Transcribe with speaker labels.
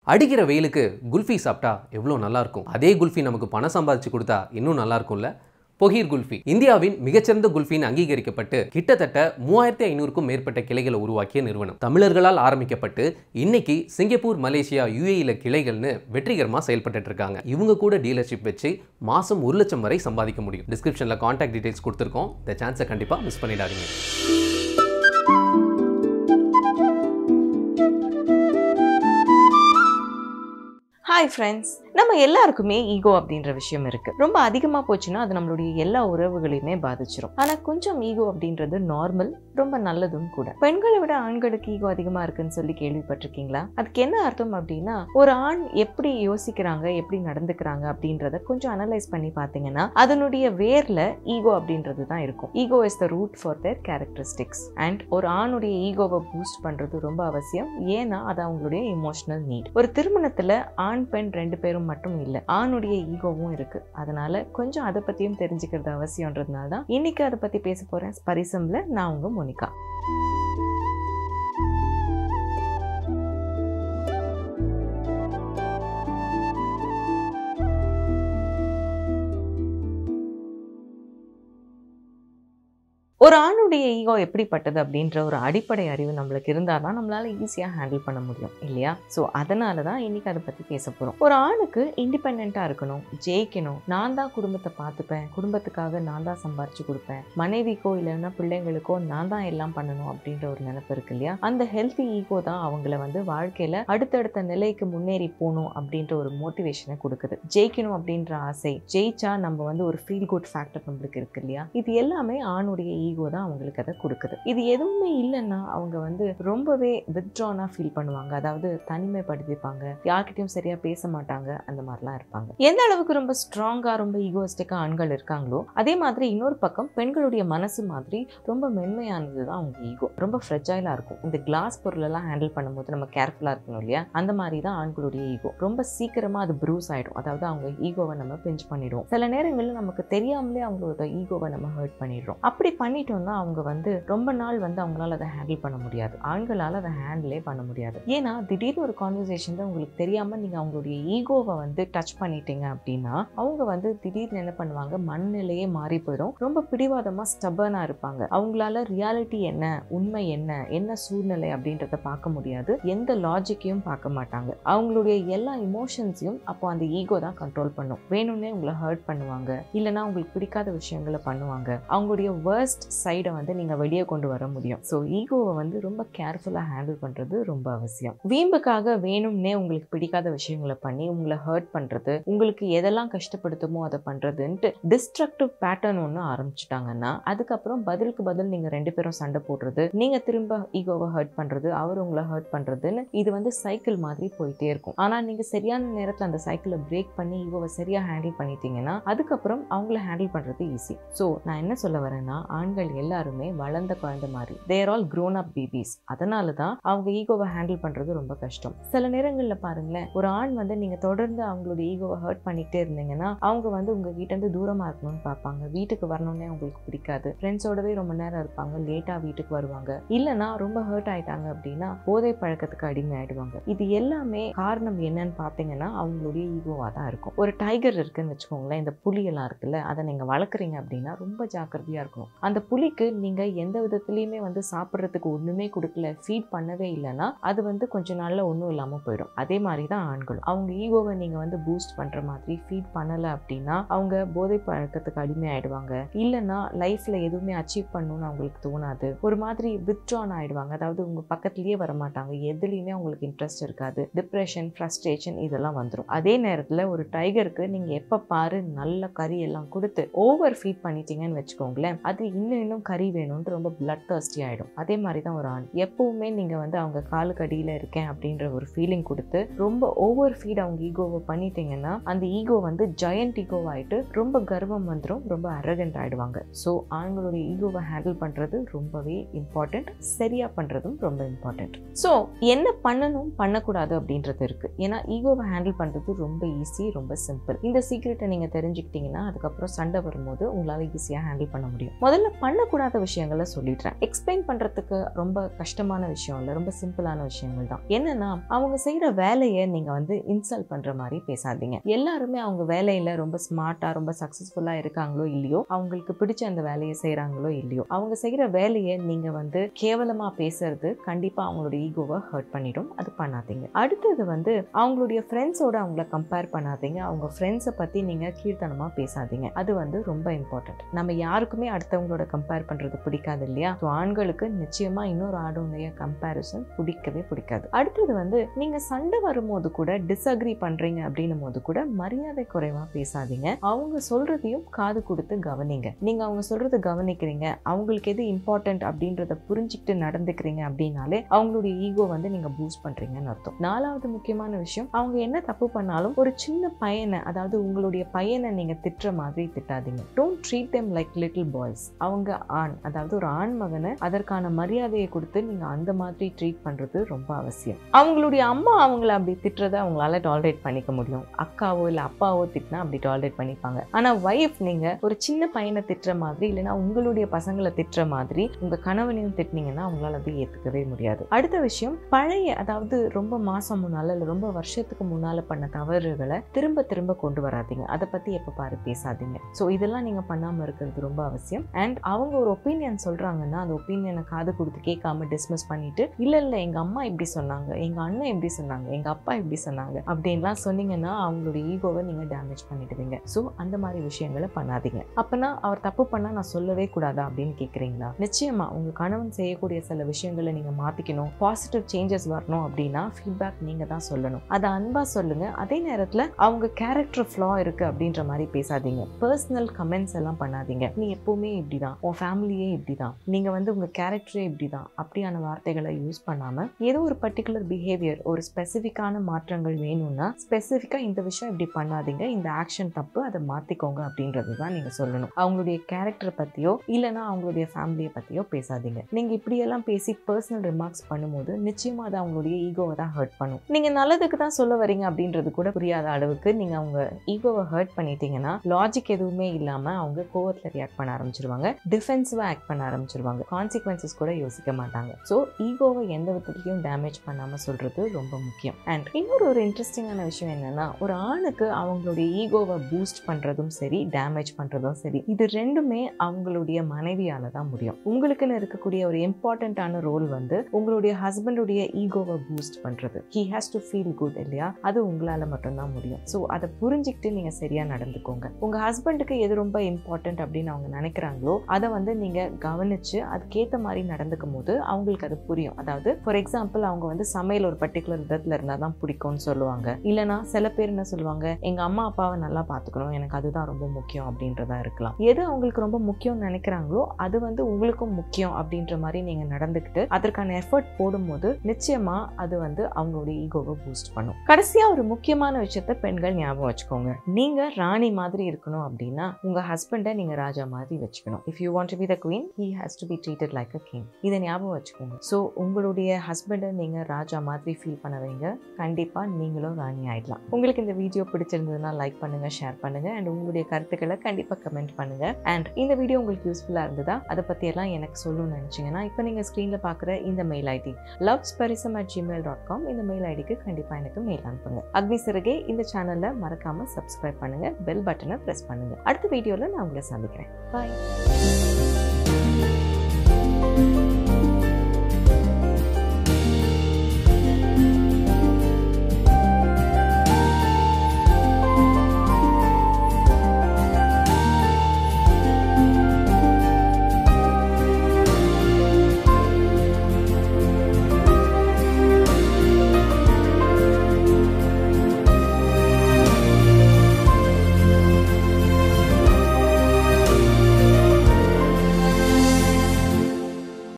Speaker 1: அடிக்கிற வெயிலுக்கு குல்ஃபி சாப்பிட்டா எவ்வளோ நல்லா இருக்கும் அதே குல்ஃபி நமக்கு பணம் சம்பாதிச்சு கொடுத்தா இன்னும் நல்லா இருக்கும்ல பொகீர் குல்ஃபி இந்தியாவின் மிகச்சிறந்த குல்ஃபின்னு அங்கீகரிக்கப்பட்டு கிட்டத்தட்ட மூவாயிரத்தி ஐநூறுக்கும் மேற்பட்ட கிளைகளை உருவாக்கிய நிறுவனம் தமிழர்களால் ஆரம்பிக்கப்பட்டு இன்னைக்கு சிங்கப்பூர் மலேசியா யுஏஇல கிளைகள்னு வெற்றிகரமாக செயல்பட்டு இருக்காங்க இவங்க கூட டீலர்ஷிப் வச்சு மாசம் ஒரு லட்சம் வரை சம்பாதிக்க முடியும் டிஸ்கிரிப்ஷனில் காண்டாக்ட் டீடைல்ஸ் கொடுத்துருக்கோம் இந்த சான்ஸை கண்டிப்பாக மிஸ் பண்ணிடாதீங்க
Speaker 2: ஹாய் ஃப்ரெண்ட்ஸ் நம்ம எல்லாருக்குமே ஈகோ அப்படின்ற விஷயம் இருக்கு ரொம்ப அதிகமாக போச்சுன்னா அது நம்மளுடைய எல்லா உறவுகளையுமே பாதிச்சிரும் ஆனால் கொஞ்சம் ஈகோ அப்படின்றது நார்மல் ரொம்ப நல்லதும் கூட பெண்களை விட ஆண்களுக்கு ஈகோ அதிகமாக இருக்குன்னு சொல்லி கேள்விப்பட்டிருக்கீங்களா அதுக்கு என்ன அர்த்தம் அப்படின்னா ஒரு ஆண் எப்படி யோசிக்கிறாங்க எப்படி நடந்துக்கிறாங்க அப்படின்றத கொஞ்சம் அனலைஸ் பண்ணி பார்த்தீங்கன்னா அதனுடைய வேர்ல ஈகோ அப்படின்றது தான் இருக்கும் ego is the root for their characteristics and ஒரு ஆணுடைய ஈகோவை பூஸ்ட் பண்றது ரொம்ப அவசியம் ஏன்னா அது அவங்களுடைய இமோஷனல் நீட் ஒரு திருமணத்துல ஆண் பெண் ரெண்டு பேரும் மட்டும் இல்லை ஆணுடைய ஈகோவும் இருக்கு அதனால கொஞ்சம் அதை பத்தியும் தெரிஞ்சுக்கிறது அவசியம்ன்றதுனால தான் இன்னைக்கு அதை பத்தி பேச போறேன் பரிசம்ல நான் உங்க மோனிகா ஒரு ஆணுடைய ஈகோ எப்படிப்பட்டது அப்படின்ற ஒரு அடிப்படை அறிவு நம்மளுக்கு இருந்தால் தான் நம்மளால ஈஸியாக ஹேண்டில் பண்ண முடியும் இல்லையா ஸோ அதனால தான் இன்னைக்கு அதை பற்றி பேச போகிறோம் ஒரு ஆணுக்கு இண்டிபெண்ட்டாக இருக்கணும் ஜெயிக்கணும் நான் தான் குடும்பத்தை பார்த்துப்பேன் குடும்பத்துக்காக நான் தான் சம்பாரிச்சு கொடுப்பேன் மனைவிக்கோ இல்லைன்னா பிள்ளைங்களுக்கோ நான் தான் எல்லாம் பண்ணணும் அப்படின்ற ஒரு நினைப்பு இருக்கு இல்லையா அந்த ஹெல்த்தி ஈகோ தான் அவங்கள வந்து வாழ்க்கையில் அடுத்தடுத்த நிலைக்கு முன்னேறி போகணும் அப்படின்ற ஒரு மோட்டிவேஷனை கொடுக்குது ஜெயிக்கணும் அப்படின்ற ஆசை ஜெயிச்சா நம்ம வந்து ஒரு ஃபீல் குட் ஃபேக்டர் நம்மளுக்கு இருக்கு இல்லையா இது எல்லாமே ஆணுடைய ஈகோ தான் அவங்களுக்கு அதை கொடுக்குது இது எதுவுமே இல்லைன்னா அவங்க வந்து ரொம்பவே வித்ட்ரானா ஃபீல் பண்ணுவாங்க அதாவது தனிமைப்படுத்திப்பாங்க யார்கிட்டயும் சரியா பேச மாட்டாங்க அந்த மாதிரிலாம் இருப்பாங்க எந்த அளவுக்கு ரொம்ப ஸ்ட்ராங்கா ரொம்ப ஈகோஸ்டிக்கா ஆண்கள் இருக்காங்களோ அதே மாதிரி இன்னொரு பக்கம் பெண்களுடைய மனசு மாதிரி ரொம்ப மென்மையானது தான் அவங்க ஈகோ ரொம்ப ஃப்ரெஜைலா இருக்கும் இந்த கிளாஸ் பொருளெல்லாம் ஹேண்டில் பண்ணும்போது நம்ம கேர்ஃபுல்லா இருக்கணும் இல்லையா அந்த மாதிரி தான் ஆண்களுடைய ஈகோ ரொம்ப சீக்கிரமா அது ப்ரூஸ் ஆயிடும் அதாவது அவங்க ஈகோவை நம்ம பிஞ்ச் பண்ணிடுவோம் சில நேரங்களில் நமக்கு தெரியாமலே அவங்களோட ஈகோவை நம்ம ஹர்ட் பண்ணிடுறோம் அப்படி பண்ணிட்டோம்னா அவங்க வந்து ரொம்ப நாள் வந்து அவங்களால அதை ஹேண்டில் பண்ண முடியாது ஆண்களால் அதை ஹேண்டிலே பண்ண முடியாது ஏன்னா திடீர்னு ஒரு கான்வர்சேஷன்ல உங்களுக்கு தெரியாம நீங்க அவங்களுடைய ஈகோவை வந்து டச் பண்ணிட்டீங்க அப்படின்னா அவங்க வந்து திடீர்னு என்ன பண்ணுவாங்க மனநிலையே மாறி போயிடும் ரொம்ப பிடிவாதமா ஸ்டபர்னா இருப்பாங்க அவங்களால ரியாலிட்டி என்ன உண்மை என்ன என்ன சூழ்நிலை அப்படின்றத பார்க்க முடியாது எந்த லாஜிக்கையும் பார்க்க மாட்டாங்க அவங்களுடைய எல்லா இமோஷன்ஸையும் அப்போ அந்த ஈகோ தான் கண்ட்ரோல் பண்ணும் வேணும்னே உங்களை ஹர்ட் பண்ணுவாங்க இல்லைன்னா உங்களுக்கு பிடிக்காத விஷயங்களை பண்ணுவாங்க அவங்களுடைய வேர்ஸ்ட் சைடை வந்து நீங்கள் வெளியே கொண்டு வர முடியும் ஸோ ஈகோவை வந்து ரொம்ப கேர்ஃபுல்லாக ஹேண்டில் பண்ணுறது ரொம்ப அவசியம் வீம்புக்காக வேணும்னே உங்களுக்கு பிடிக்காத விஷயங்களை பண்ணி உங்களை ஹர்ட் பண்ணுறது உங்களுக்கு எதெல்லாம் கஷ்டப்படுத்துமோ அதை பண்ணுறதுன்ட்டு டிஸ்ட்ரக்டிவ் பேட்டர்ன் ஒன்று ஆரம்பிச்சிட்டாங்கன்னா அதுக்கப்புறம் பதிலுக்கு பதில் நீங்கள் ரெண்டு பேரும் சண்டை போடுறது நீங்கள் திரும்ப ஈகோவை ஹர்ட் பண்ணுறது அவர் உங்களை ஹர்ட் பண்ணுறதுன்னு இது வந்து சைக்கிள் மாதிரி போயிட்டே இருக்கும் ஆனால் நீங்கள் சரியான நேரத்தில் அந்த சைக்கிளை பிரேக் பண்ணி ஈகோவை சரியாக ஹேண்டில் பண்ணிட்டீங்கன்னா அதுக்கப்புறம் அவங்கள ஹேண்டில் பண்ணுறது ஈஸி ஸோ நான் என்ன சொல்ல வரேன்னா ஆண்கள் எல்லாருமே வளர்ந்த குழந்தை மாதிரி they're all grown up babies அதனால தான் அவங்க ஈகோவை ஹேண்டில் பண்ணுறது ரொம்ப கஷ்டம் சில நேரங்களில் பாருங்களேன் ஒரு ஆண் வந்து நீங்கள் தொடர்ந்து அவங்களோட ஈகோவை ஹர்ட் பண்ணிகிட்டே இருந்தீங்கன்னா அவங்க வந்து உங்ககிட்ட இருந்து தூரமாக இருக்கணும்னு பார்ப்பாங்க வீட்டுக்கு வரணும்னே அவங்களுக்கு பிடிக்காது ஃப்ரெண்ட்ஸோடவே ரொம்ப நேரம் இருப்பாங்க லேட்டாக வீட்டுக்கு வருவாங்க இல்லைன்னா ரொம்ப ஹர்ட் ஆயிட்டாங்க அப்படின்னா போதை பழக்கத்துக்கு அடிமை ஆயிடுவாங்க இது எல்லாமே காரணம் என்னன்னு பார்த்தீங்கன்னா அவங்களுடைய ஈகோவாக தான் இருக்கும் ஒரு டைகர் இருக்குன்னு வச்சுக்கோங்களேன் இந்த புலியெல்லாம் இருக்குல்ல அதை நீங்கள் வளர்க்குறீங்க அப்படின்னா ரொம்ப ஜாக்கிரதையாக இருக்கணும் அந்த புலிக்கு நீங்கள் எந்த விதத்துலையுமே வந்து சாப்பிட்றதுக்கு ஒன்றுமே கொடுக்கல ஃபீட் பண்ணவே இல்லைன்னா அது வந்து கொஞ்ச நாளில் ஒன்றும் இல்லாமல் போயிடும் அதே மாதிரி தான் ஆண்களும் அவங்க ஈகோவை நீங்கள் வந்து பூஸ்ட் பண்ணுற மாதிரி ஃபீட் பண்ணலை அப்படின்னா அவங்க போதை பழக்கத்துக்கு அடிமை ஆயிடுவாங்க இல்லைன்னா லைஃப்பில் எதுவுமே அச்சீவ் பண்ணணும்னு அவங்களுக்கு தோணாது ஒரு மாதிரி வித்ட்ரான் ஆயிடுவாங்க அதாவது உங்கள் பக்கத்துலேயே வரமாட்டாங்க எதுலேயுமே அவங்களுக்கு இன்ட்ரெஸ்ட் இருக்காது டிப்ரெஷன் ஃப்ரஸ்ட்ரேஷன் இதெல்லாம் வந்துடும் அதே நேரத்தில் ஒரு டைகருக்கு நீங்கள் எப்போ பாரு நல்ல கறி எல்லாம் கொடுத்து ஓவர் ஃபீட் பண்ணிட்டீங்கன்னு வச்சுக்கோங்களேன் அது இன்னும் இன்னும் கறி வேணும்னு ரொம்ப பிளட் தர்ஸ்டி ஆகிடும் அதே மாதிரி தான் ஒரு ஆண் எப்பவுமே நீங்கள் வந்து அவங்க காலுக்கு அடியில் இருக்கேன் அப்படின்ற ஒரு ஃபீலிங் கொடுத்து ரொம்ப ஓவர் ஃபீட் அவங்க ஈகோவை பண்ணிட்டீங்கன்னா அந்த ஈகோ வந்து ஜெயண்ட் ஈகோ ஆகிட்டு ரொம்ப கர்வம் வந்துடும் ரொம்ப அரகண்ட் ஆகிடுவாங்க ஸோ ஆண்களுடைய ஈகோவை ஹேண்டில் பண்ணுறது ரொம்பவே இம்பார்ட்டண்ட் சரியாக பண்ணுறதும் ரொம்ப இம்பார்ட்டண்ட் ஸோ என்ன பண்ணணும் பண்ணக்கூடாது அப்படின்றது இருக்குது ஏன்னா ஈகோவை ஹேண்டில் பண்ணுறது ரொம்ப ஈஸி ரொம்ப சிம்பிள் இந்த சீக்ரெட்டை நீங்கள் தெரிஞ்சுக்கிட்டீங்கன்னா அதுக்கப்புறம் சண்டை வரும்போது உங்களால் ஈஸியாக ஹேண்டில் பண்ண முடியும் முதல்ல பண்ணக்கூடாத விஷயங்களை சொல்லிடுறேன் எக்ஸ்பிளைன் பண்றதுக்கு ரொம்ப கஷ்டமான விஷயம் இல்லை ரொம்ப சிம்பிளான விஷயங்கள் தான் என்னன்னா அவங்க செய்யற வேலையை நீங்க வந்து இன்சல்ட் பண்ற மாதிரி பேசாதீங்க எல்லாருமே அவங்க வேலையில ரொம்ப ஸ்மார்ட்டா ரொம்ப சக்சஸ்ஃபுல்லா இருக்காங்களோ இல்லையோ அவங்களுக்கு பிடிச்ச அந்த வேலையை செய்றாங்களோ இல்லையோ அவங்க செய்யற வேலையை நீங்க வந்து கேவலமா பேசுறது கண்டிப்பா அவங்களோட ஈகோவை ஹர்ட் பண்ணிடும் அது பண்ணாதீங்க அடுத்தது வந்து அவங்களுடைய ஃப்ரெண்ட்ஸோட அவங்கள கம்பேர் பண்ணாதீங்க அவங்க ஃப்ரெண்ட்ஸை பத்தி நீங்க கீழ்த்தனமா பேசாதீங்க அது வந்து ரொம்ப இம்பார்ட்டன்ட் நம்ம யாருக்குமே அடுத்தவங்களோட கம்பேர் பண்றது பிடிக்காது இல்லையா ஸோ ஆண்களுக்கு நிச்சயமா இன்னொரு ஆணுடைய கம்பேரிசன் பிடிக்கவே பிடிக்காது அடுத்தது வந்து நீங்க சண்டை வரும்போது கூட டிஸ்அக்ரி பண்றீங்க அப்படின்னும் போது கூட மரியாதை குறைவா பேசாதீங்க அவங்க சொல்றதையும் காது கொடுத்து கவனிங்க நீங்க அவங்க சொல்றதை கவனிக்கிறீங்க அவங்களுக்கு எது இம்பார்ட்டன்ட் அப்படின்றத புரிஞ்சுக்கிட்டு நடந்துக்கிறீங்க அப்படின்னாலே அவங்களுடைய ஈகோ வந்து நீங்க பூஸ்ட் பண்றீங்கன்னு அர்த்தம் நாலாவது முக்கியமான விஷயம் அவங்க என்ன தப்பு பண்ணாலும் ஒரு சின்ன பையனை அதாவது உங்களுடைய பையனை நீங்க திட்டுற மாதிரி திட்டாதீங்க don't treat them like little boys அவங்க ஆண் அதாவது ஒரு ஆண் மகனை அதற்கான மரியாதையை கொடுத்து நீங்க அந்த மாதிரி ட்ரீட் பண்றது ரொம்ப அவசியம் அவங்களுடைய அம்மா அவங்கள அப்படி திட்டுறதை அவங்களால டாலரேட் பண்ணிக்க முடியும் அக்காவோ இல்ல அப்பாவோ திட்டினா அப்படி டாலரேட் பண்ணிப்பாங்க ஆனா ஒய்ஃப் நீங்க ஒரு சின்ன பையனை திட்டுற மாதிரி இல்லைன்னா உங்களுடைய பசங்களை திட்டுற மாதிரி உங்க கணவனையும் திட்டினீங்கன்னா அவங்களால அதை ஏத்துக்கவே முடியாது அடுத்த விஷயம் பழைய அதாவது ரொம்ப மாசம் முன்னால இல்ல ரொம்ப வருஷத்துக்கு முன்னால பண்ண தவறுகளை திரும்ப திரும்ப கொண்டு வராதீங்க அதை பத்தி எப்ப பாரு பேசாதீங்க ஸோ இதெல்லாம் நீங்க பண்ணாம இருக்கிறது ரொம்ப அவசியம் அண்ட் அவங்க ஒரு ஒப்பீனியன் சொல்றாங்கன்னா அந்த ஒப்பீனியனை காது கொடுத்து கேட்காம டிஸ்மிஸ் பண்ணிட்டு இல்ல இல்ல எங்க அம்மா இப்படி சொன்னாங்க எங்க அண்ணன் இப்படி சொன்னாங்க எங்க அப்பா இப்படி சொன்னாங்க அப்படின்லாம் சொன்னீங்கன்னா அவங்களோட ஈகோவை நீங்க டேமேஜ் பண்ணிடுவீங்க ஸோ அந்த மாதிரி விஷயங்களை பண்ணாதீங்க அப்பனா அவர் தப்பு பண்ணா நான் சொல்லவே கூடாதா அப்படின்னு கேக்குறீங்களா நிச்சயமா உங்க கணவன் செய்யக்கூடிய சில விஷயங்களை நீங்க மாத்திக்கணும் பாசிட்டிவ் சேஞ்சஸ் வரணும் அப்படின்னா ஃபீட்பேக் நீங்க தான் சொல்லணும் அதை அன்பா சொல்லுங்க அதே நேரத்துல அவங்க கேரக்டர் ஃப்ளா இருக்கு அப்படின்ற மாதிரி பேசாதீங்க பர்சனல் கமெண்ட்ஸ் எல்லாம் பண்ணாதீங்க நீ எப்பவுமே இப்படிதான் உன் ஃபேமிலியே இப்படிதான் நீங்க வந்து உங்க கேரக்டரே இப்படிதான் அப்படியான வார்த்தைகளை யூஸ் பண்ணாம ஏதோ ஒரு பர்டிகுலர் பிஹேவியர் ஒரு ஸ்பெசிஃபிக்கான மாற்றங்கள் வேணும்னா ஸ்பெசிஃபிக்கா இந்த விஷயம் இப்படி பண்ணாதீங்க இந்த ஆக்ஷன் தப்பு அதை மாத்திக்கோங்க அப்படின்றது தான் நீங்க சொல்லணும் அவங்களுடைய கேரக்டர் பத்தியோ இல்லைன்னா அவங்களுடைய ஃபேமிலியை பத்தியோ பேசாதீங்க நீங்க இப்படியெல்லாம் பேசி பர்சனல் ரிமார்க்ஸ் பண்ணும்போது நிச்சயமா அது அவங்களுடைய ஈகோவை தான் ஹர்ட் பண்ணும் நீங்க நல்லதுக்கு தான் சொல்ல வரீங்க அப்படின்றது கூட புரியாத அளவுக்கு நீங்க அவங்க ஈகோவை ஹர்ட் பண்ணிட்டீங்கன்னா லாஜிக் எதுவுமே இல்லாம அவங்க கோவத்துல ரியாக்ட் பண்ண ஆரம்பிச்சிருவாங்க டிஃபென்சிவா ஆக்ட் பண்ண ஆரம்பிச்சிருவாங்க கான்சிக்வன்சஸ் கூட யோசிக்க மாட்டாங்க ஸோ ஈகோவை எந்த விதத்துலையும் டேமேஜ் பண்ணாம சொல்றது ரொம்ப முக்கியம் அண்ட் இன்னொரு ஒரு இன்ட்ரெஸ்டிங்கான விஷயம் என்னன்னா ஒரு ஆணுக்கு அவங்களுடைய ஈகோவை பூஸ்ட் பண்றதும் சரி டேமேஜ் பண்றதும் சரி இது ரெண்டுமே அவங்களுடைய மனைவியால தான் முடியும் உங்களுக்குன்னு இருக்கக்கூடிய ஒரு இம்பார்ட்டண்ட்டான ரோல் வந்து உங்களுடைய ஹஸ்பண்டுடைய ஈகோவை பூஸ்ட் பண்றது he has to feel good இல்லையா அது உங்களால மட்டும்தான் முடியும் ஸோ அதை புரிஞ்சுக்கிட்டு நீங்க சரியா நடந்துக்கோங்க உங்க ஹஸ்பண்டுக்கு எது ரொம்ப இம்பார்ட்டன்ட் அப்படின்னு அவங்க நினைக்கிறாங்களோ அதை வந்து நீங்க கவனிச்சு அதுக்கேற்ற மாதிரி நடந்துக்கும் போது அவங்களுக்கு அது புரியும் அதாவது ஃபார் எக்ஸாம்பிள் அவங்க வந்து சமையல் ஒரு பர்டிகுலர் விதத்துல இருந்தால் தான் பிடிக்கும்னு சொல்லுவாங்க இல்லைனா சில பேர் என்ன சொல்லுவாங்க எங்க அம்மா அப்பாவை நல்லா பார்த்துக்கணும் எனக்கு அதுதான் ரொம்ப முக்கியம் அப்படின்றதா இருக்கலாம் எது அவங்களுக்கு ரொம்ப முக்கியம்னு நினைக்கிறாங்களோ அது வந்து உங்களுக்கும் முக்கியம் அப்படின்ற மாதிரி நீங்க நடந்துக்கிட்டு அதற்கான எஃபர்ட் போடும்போது நிச்சயமா அது வந்து அவங்களுடைய ஈகோவை பூஸ்ட் பண்ணும் கடைசியா ஒரு முக்கியமான விஷயத்த பெண்கள் ஞாபகம் வச்சுக்கோங்க நீங்க ராணி மாதிரி இருக்கணும் அப்படின்னா உங்க ஹஸ்பண்டை நீங்க ராஜா மாதிரி வச்சுக்கணும் if you want to be the queen he has to be treated like a king இதை ஞாபகம் வச்சுக்கோங்க ஸோ உங்களுடைய ஹஸ்பண்டை நீங்க ராஜா மாதிரி ஃபீல் பண்ண வைங்க கண்டிப்பா நீங்களும் ராணி ஆயிடலாம் உங்களுக்கு இந்த வீடியோ பிடிச்சிருந்ததுன்னா லைக் பண்ணுங்க ஷேர் பண்ணுங்க அண்ட் உங்களுடைய கருத்துக்களை கண்டிப்பா கமெண்ட் பண்ணுங்க அண்ட் இந்த வீடியோ உங்களுக்கு யூஸ்ஃபுல்லா இருந்ததா அதை பத்தி எல்லாம் எனக்கு சொல்லணும்னு நினைச்சீங்கன்னா இப்போ நீங்க ஸ்க்ரீன்ல பாக்குற இந்த மெயில் ஐடி லவ்ஸ் பரிசம் அட் ஜிமெயில் டாட் காம் இந்த மெயில் ஐடிக்கு கண்டிப்பா எனக்கு மெயில் அனுப்புங்க அக்னி சிறகே இந்த சேனல்ல மறக்காம சப்ஸ்கிரைப் பண்ணுங்க பெல் பட்டனை பிரஸ் பண்ணுங்க அடுத்த வீடியோல நான் உங்களை சந்திக்கிறேன் பாய்